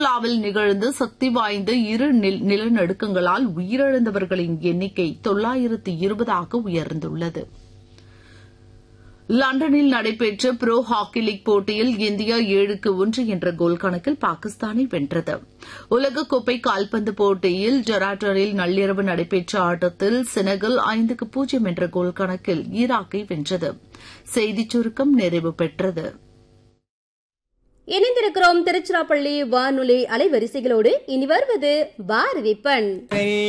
கேரளாவில் நிகழ்ந்த சக்தி வாய்ந்த இரு நிலநடுக்கங்களால் உயிரிழந்தவர்களின் எண்ணிக்கை தொள்ளாயிரத்து இருபதாக உயர்ந்துள்ளது லண்டனில் நடைபெற்ற புரோ ஹாக்கி லீக் போட்டியில் இந்தியா ஏழுக்கு ஒன்று என்ற கோல் கணக்கில் பாகிஸ்தானை வென்றது உலகக்கோப்பை கால்பந்து போட்டியில் ஜொராட்டரில் நள்ளிரவு நடைபெற்ற ஆட்டத்தில் செனகல் ஐந்துக்கு பூஜ்ஜியம் என்ற கோல் கணக்கில் ஈராக்கை வென்றது செய்திச் சுருக்கம் நிறைவு பெற்றது இணைந்திருக்கிறோம் திருச்சிராப்பள்ளி வானொலி அலைவரிசைகளோடு இனி வருவது பாரதி பண்